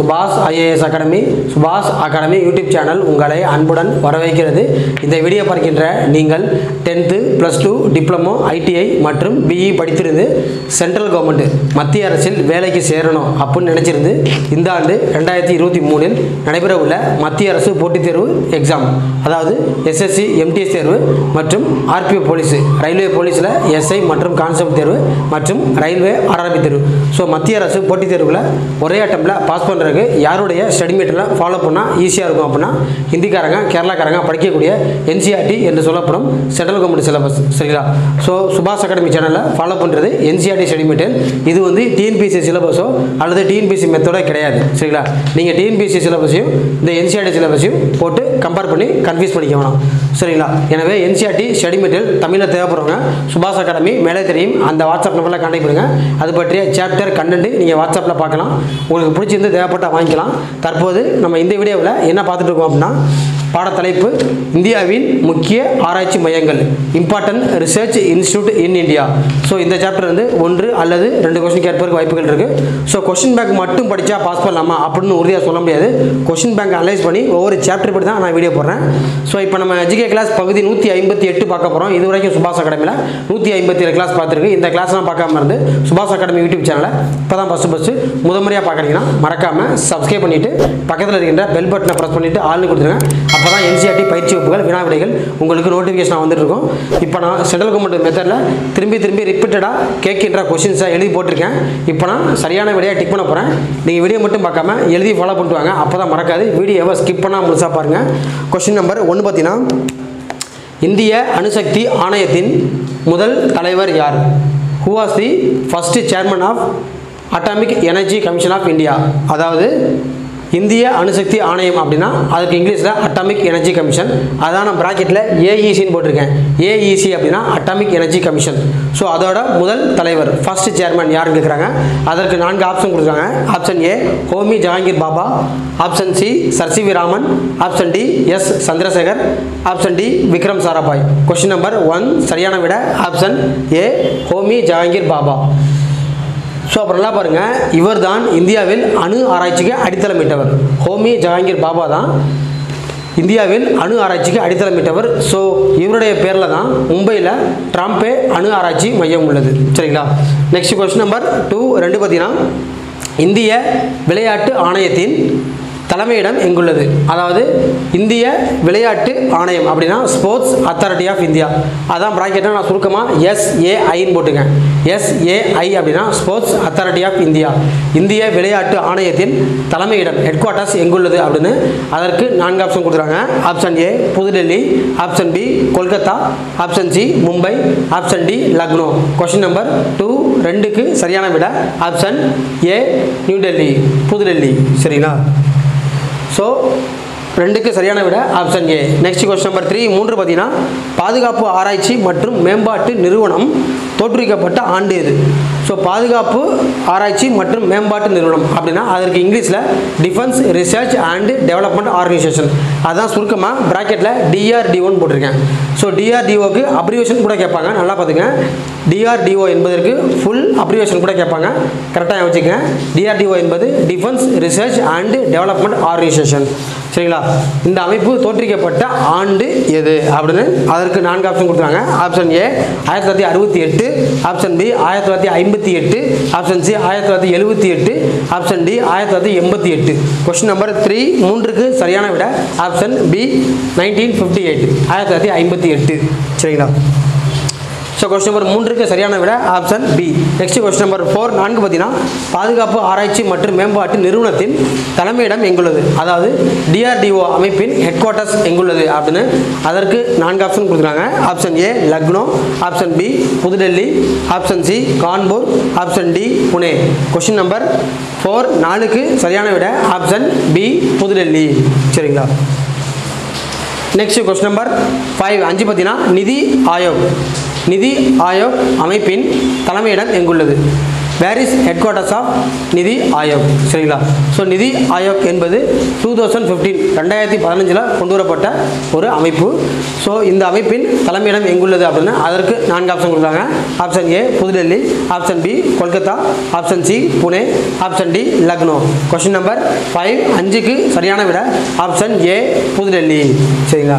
சுபாஷ் IAS academy சுபாஷ் academy YouTube channel உங்களை அன்புடன் வரவேற்கிறது இந்த வீடியோ பார்க்கின்ற நீங்கள் tenth plus two diploma ITI மற்றும் பிஇ படித்திருந்து சென்ட்ரல் கவர்மெண்ட் மத்திய அரசில் வேலைக்கு சேரணும் அப்படின்னு நினச்சிருந்து இந்த ஆண்டு ரெண்டாயிரத்தி இருபத்தி மூணில் நடைபெறவுள்ள மத்திய அரசு போட்டித் தேர்வு எக்ஸாம் அதாவது எஸ்எஸ்சி எம்டிஎஸ் தேர்வு மற்றும் ஆர்பிஓ போலீஸ் ரயில்வே போலீஸில் எஸ்ஐ மற்றும் கான்ஸ்டபிள் தேர்வு மற்றும் ரயில்வே ஆர்ஆர்பி தேர்வு ஸோ மத்திய அரசு போட்டித் தேர்வில் ஒரே அட்டம்ல பாஸ் பண்ணுறதுக்கு யாருடைய ஸ்டடி மெட்டீரியலை ஃபாலோ பண்ணால் ஈஸியாக இருக்கும் அப்படின்னா ஹிந்திக்காரங்க கேரளாக்காரங்க படிக்கக்கூடிய என்சிஆர்டி என்று சொல்லப்படும் சென்ட்ரல் கவர்மெண்ட் சிலபஸ் சரிங்களா ஸோ சுபாஷ் அகாடமி சேனலில் ஃபாலோ பண்ணுறது என்சிஆர்டி ஸ்டடி மெட்டீரியல் இது வந்து டிஎன்பிசி சிலபஸோ அல்லது டிஎன்பிசி மெத்தடோ கிடையாது சரிங்களா நீங்கள் டிஎன்பிசி சிலபஸையும் இந்த என்சிஆர்டி சிலபஸையும் போட்டு கம்பேர் பண்ணி கன்ஃபியூஸ் பண்ணிக்க வேணாம் சரிங்களா எனவே என்சிஆர்டி ஸ்டடி மெட்டீரியல் தமிழில் தேவைப்படுறவங்க சுபாஷ் அகாடமி மேலே தெரியும் அந்த வாட்ஸ்அப் நம்பரில் கான்டாக்ட் பண்ணுங்கள் அது பற்றிய சாப்டர் கண்டென்ட் நீங்கள் வாட்ஸ்அப்பில் பார்க்கலாம் உங்களுக்கு பிடிச்சிருந்து தேவைப்பட்டால் வாங்கிக்கலாம் தற்போது நம்ம இந்த வீடியோவில் என்ன பார்த்துட்டு இருக்கோம் அப்படின்னா பாடத்தலைப்பு இந்தியாவின் முக்கிய ஆராய்ச்சி மையங்கள் important research institute in India so இந்த சாப்டர் வந்து ஒன்று அல்லது ரெண்டு கொஸ்டின் கேட்பதற்கு வாய்ப்புகள் இருக்குது ஸோ கொஸ்டின் பேங்க் மட்டும் படித்தா பாஸ் பண்ணலாமா அப்படின்னு உறுதியாக சொல்ல முடியாது கொஸ்டின் பேங்க் அனலைஸ் பண்ணி ஒவ்வொரு சாப்டர் படி தான் நான் வீடியோ போடுறேன் ஸோ இப்போ நம்ம ஜிகே கிளாஸ் பகுதி நூற்றி ஐம்பத்தி எட்டு பார்க்க போகிறோம் இது வரைக்கும் சுபாஷ் அகாடமியில் நூற்றி ஐம்பத்தி ஏழு கிளாஸ் பார்த்துருக்கு இந்த கிளாஸ்லாம் பார்க்காம இருந்து சுபாஷ் அகாடமி யூடியூப் சேனலை இப்போ தான் ஃபஸ்ட்டு ஃபஸ்ட்டு முதன்முறையாக பார்க்குறீங்கன்னா மறக்காமல் சப்ஸ்கிரைப் பண்ணிவிட்டு பக்கத்தில் இருக்கின்ற பெல் பட்டனை ப்ரெஸ் பண்ணிவிட்டு ஆள்னு கொடுத்துருங்க அப்போ தான் என்சிஆர்டி பயிற்சி வகுப்புகள் வினா விடைகள் உங்களுக்கு நோட்டிஃபிகேஷன் வந்துட்டு இருக்கும் இப்போ நான் சென்ட்ரல் கவர்மெண்ட் மெத்தடில் திரும்பி திரும்பி ரிப்பீட்டடாக கேட்கின்ற கொஷின்ஸை எழுதி போட்டிருக்கேன் இப்போ நான் சரியான விடையாக டிக் பண்ண போகிறேன் நீங்கள் வீடியோ மட்டும் பார்க்காம எழுதி ஃபாலோ பண்ணிட்டு வாங்க அப்போ தான் மறக்காது வீடியோவை ஸ்கிப் பண்ணால் முழுசாக பாருங்கள் கொஷின் நம்பர் ஒன்று பார்த்தீங்கன்னா இந்திய அணுசக்தி ஆணையத்தின் முதல் தலைவர் யார் who was the first chairman of atomic energy commission of India அதாவது இந்திய அணுசக்தி ஆணையம் அப்படின்னா அதுக்கு இங்கிலீஷில் அட்டாமிக் எனர்ஜி கமிஷன் அதான் நான் ப்ராக்கெட்டில் ஏஇசின்னு போட்டிருக்கேன் ஏஇசி அப்படின்னா அட்டாமிக் எனர்ஜி கமிஷன் ஸோ அதோட முதல் தலைவர் ஃபர்ஸ்ட் சேர்மன் யாருன்னு கேட்குறாங்க அதற்கு நான்கு ஆப்ஷன் கொடுக்குறாங்க option A Homi Jehangir Bhabha option C sir C V Raman option D S Chandrasekhar option D Vikram Sarabhai question number one சரியான விட option A Homi Jehangir Bhabha so அப்புறம் நல்லா பாருங்கள் இவர் தான் இந்தியாவில் அணு ஆராய்ச்சிக்கு அடித்தளமிட்டவர் ஹோமி ஜஹாங்கீர் பாபா தான் இந்தியாவில் அணு ஆராய்ச்சிக்கு அடித்தளமிட்டவர் ஸோ இவருடைய பேரில் தான் மும்பையில் ட்ராம்பே அணு ஆராய்ச்சி மையம் உள்ளது சரிங்களா நெக்ஸ்ட் கொஸ்டின் நம்பர் டூ ரெண்டு பார்த்தீங்கன்னா இந்திய விளையாட்டு ஆணையத்தின் தலைமையிடம் எங்குள்ளது அதாவது இந்திய விளையாட்டு ஆணையம் அப்படின்னா ஸ்போர்ட்ஸ் அத்தாரிட்டி ஆஃப் இந்தியா அதான் ப்ராக்கெட்டாக நான் சுருக்கமாக எஸ்ஏஐன்னு போட்டுக்கேன் எஸ்ஏஐ அப்படின்னா ஸ்போர்ட்ஸ் அத்தாரிட்டி ஆஃப் இந்தியா இந்திய விளையாட்டு ஆணையத்தின் தலைமையிடம் ஹெட் குவார்ட்டர்ஸ் எங்குள்ளது அப்படின்னு அதற்கு நான்கு ஆப்ஷன் கொடுக்குறாங்க option A Pudhu Delhi option B Kolkata option C Mumbai option D Lucknow question number two ரெண்டுக்கு சரியான விட option A new Delhi Pudhu Delhi சரிங்களா ஸோ ரெண்டுக்கு சரியான விட option A next question number three மூன்று பார்த்தீங்கன்னா பாதுகாப்பு ஆராய்ச்சி மற்றும் மேம்பாட்டு நிறுவனம் தோற்றுவிக்கப்பட்ட ஆண்டு எது ஸோ பாதுகாப்பு ஆராய்ச்சி மற்றும் மேம்பாட்டு நிறுவனம் அப்படின்னா அதற்கு இங்கிலீஷில் defence research and development organisation அதான் சுருக்கமாக ப்ராக்கெட்டில் டிஆர்டிஓன்னு போட்டிருக்கேன் ஸோ டிஆர்டிஓக்கு அப்ரிவேஷன் கூட கேட்பாங்க நல்லா பார்த்துங்க டிஆர்டிஓ என்பதற்கு ஃபுல் அப்ரிவேஷன் கூட கேட்பாங்க கரெக்டாக வச்சுக்கங்க டிஆர்டிஓ என்பது defence research and development organisation சரிங்களா இந்த அமைப்பு தோற்றுவிக்கப்பட்ட ஆண்டு எது அப்படின்னு அதற்கு நான்கு ஆப்ஷன் கொடுத்தாங்க ஆப்ஷன் ஏ ஆயிரத்தி தொள்ளாயிரத்தி அறுபத்தி எட்டு ஆப்ஷன் பி ஆயிரத்தி தொள்ளாயிரத்தி ஐம்பத்தி எட்டு ஆப்ஷன் சி ஆயிரத்தி தொள்ளாயிரத்தி எழுபத்தி எட்டு ஆப்ஷன் டி ஆயிரத்தி தொள்ளாயிரத்தி எண்பத்தி எட்டு கொஸ்டின் நம்பர் த்ரீ மூன்றுக்கு சரியான விட option B nineteen fifty eight ஆயிரத்தி தொள்ளாயிரத்தி ஐம்பத்தி எட்டு சரிங்களா ஸோ கொஸ்டின் நம்பர் மூன்றுக்கு சரியான விட option B next question number four நான்கு பார்த்தீங்கன்னா பாதுகாப்பு ஆராய்ச்சி மற்றும் மேம்பாட்டு நிறுவனத்தின் தலைமையிடம் எங்குள்ளது அதாவது டிஆர்டிஓ அமைப்பின் ஹெட் குவார்ட்டர்ஸ் எங்குள்ளது அப்படின்னு அதற்கு நான்கு ஆப்ஷன் கொடுக்குறாங்க option A Lucknow option B Pudhu Delhi option C Kanpur option D Pune question number four நாலுக்கு சரியான விட ஆப்ஷன் பி புதுடெல்லி சரிங்களா நெக்ஸ்ட் கொஸ்டின் நம்பர் ஃபைவ் அஞ்சு பார்த்தீங்கன்னா நிதி ஆயோக் நிதி ஆயோக் அமைப்பின் தலைமையிடம் எங்குள்ளது where is headquarters of NITI Aayog சரிங்களா ஸோ நிதி ஆயோக் என்பது டூ தௌசண்ட் ஃபிஃப்டீன் ரெண்டாயிரத்தி பதினஞ்சில் கொண்டு வரப்பட்ட ஒரு அமைப்பு ஸோ இந்த அமைப்பின் தலைமையிடம் எங்குள்ளது அப்படின்னா அதற்கு நான்கு ஆப்ஷன் கொடுக்குறாங்க option A Pudhu Delhi option B Kolkata option C Pune option D Lucknow question number five அஞ்சுக்கு சரியான விட ஆப்ஷன் ஏ புதுடெல்லி சரிங்களா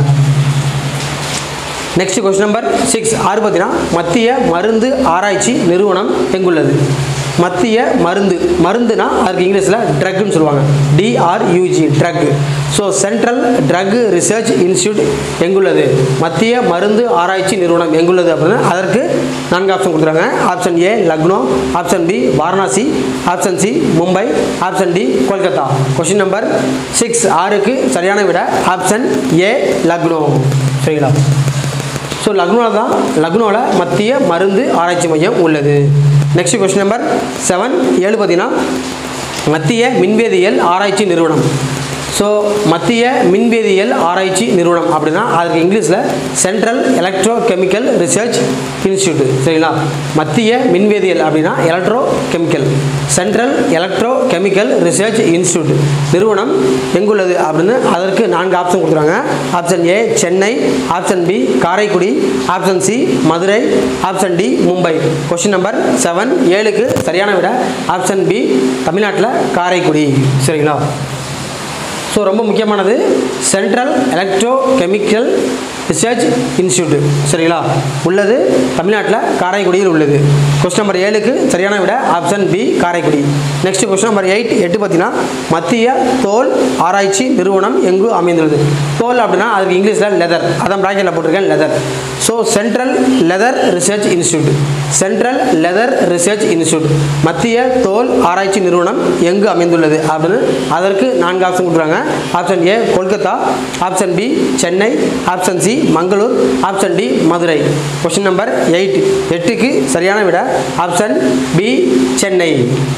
நெக்ஸ்ட் கொஸ்டின் நம்பர் சிக்ஸ் ஆறு பார்த்தீங்கன்னா மத்திய மருந்து ஆராய்ச்சி நிறுவனம் எங்குள்ளது மத்திய மருந்து மருந்துனா அதுக்கு இங்கிலீஷில் ட்ரக்னு சொல்லுவாங்க D R U G drug so central drug research institute எங்குள்ளது மத்திய மருந்து ஆராய்ச்சி நிறுவனம் எங்குள்ளது அப்படின்னா அதற்கு நான்கு ஆப்ஷன் கொடுக்குறாங்க option A Lucknow option B Varanasi option C Mumbai option D Kolkata question number six ஆறுக்கு சரியான விட ஆப்ஷன் ஏ லக்னோ சரிங்களா ஸோ லக்னோவில் தான் லக்னோவில் மத்திய மருந்து ஆராய்ச்சி மையம் உள்ளது நெக்ஸ்ட் கொஸ்டின் நம்பர் செவன் ஏழு பார்த்தீங்கன்னா மத்திய மின்வேதியியல் ஆராய்ச்சி நிறுவனம் ஸோ மத்திய மின்வேதியியல் ஆராய்ச்சி நிறுவனம் அப்படின்னா அதுக்கு இங்கிலீஷில் central electro chemical research institute சரிங்களா மத்திய மின்வேதியியல் அப்படின்னா electro chemical central electro chemical research institute நிறுவனம் எங்குள்ளது அப்படின்னு அதற்கு நான்கு ஆப்ஷன் கொடுக்குறாங்க option A Chennai option B Karaikudi option C Madurai option D Mumbai question number seven ஏழுக்கு சரியான விட ஆப்ஷன் பி தமிழ்நாட்டில் காரைக்குடி சரிங்களா ஸோ ரொம்ப முக்கியமானது central electro chemical research institute சரிங்களா உள்ளது தமிழ்நாட்டில் காரைக்குடியில் உள்ளது கொஸ்டின் நம்பர் ஏழுக்கு சரியான விட option B Karaikudi next question number eight எட்டு பார்த்தீங்கன்னா மத்திய தோல் ஆராய்ச்சி நிறுவனம் எங்கு அமைந்துள்ளது தோல் அப்படின்னா அதுக்கு இங்கிலீஷில் லெதர் அதான் ப்ராக்கெட்டில் போட்டிருக்கேன் leather so central leather research institute central leather research institute மத்திய தோல் ஆராய்ச்சி நிறுவனம் எங்கு அமைந்துள்ளது அப்படின்னு அதற்கு நான்கு ஆப்ஷன் கொடுக்குறாங்க option A Kolkata option B Chennai option C Mangalore option D Madurai question number eight எட்டுக்கு சரியான விட ஆப்ஷன் பி சென்னை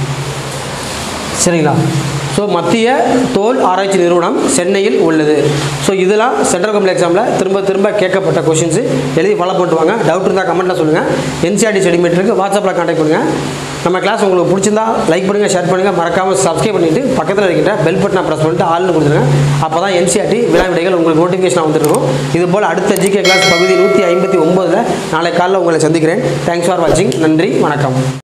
சரிங்களா ஸோ மத்திய தோல் ஆராய்ச்சி நிறுவனம் சென்னையில் உள்ளது ஸோ இதெல்லாம் சென்ட்ரல் கவர்மெண்ட் எக்ஸாமில் திரும்ப திரும்ப கேட்கப்பட்ட கொஷின்ஸு எழுதி ஃபாலோ பண்ணிட்டு வாங்க டவுட் இருந்தால் கமெண்ட்டில் சொல்லுங்கள் என்சிஆர்டி செடிமீட்டருக்கு வாட்ஸ்அப்பில் கான்டாக்ட் பண்ணுங்கள் நம்ம கிளாஸ் உங்களுக்கு பிடிச்சிருந்தா லைக் பண்ணுங்கள் ஷேர் பண்ணுங்கள் மறக்காமல் சப்ஸ்கிரைப் பண்ணிவிட்டு பக்கத்தில் இருக்கின்ற பெல் பட்டனை ப்ரெஸ் பண்ணிட்டு ஆள்னு கொடுத்துருங்க அப்போ தான் என்சிஆர்டி விழா விடைகள் உங்களுக்கு நோட்டிஃபிகேஷன் வந்துருக்கும் இது போல் அடுத்த ஜிகே கிளாஸ் பகுதி நூற்றி ஐம்பத்தி ஒம்போதில் நாளை காலைல உங்களை சந்திக்கிறேன் தேங்க்ஸ் ஃபார் வாட்சிங் நன்றி வணக்கம்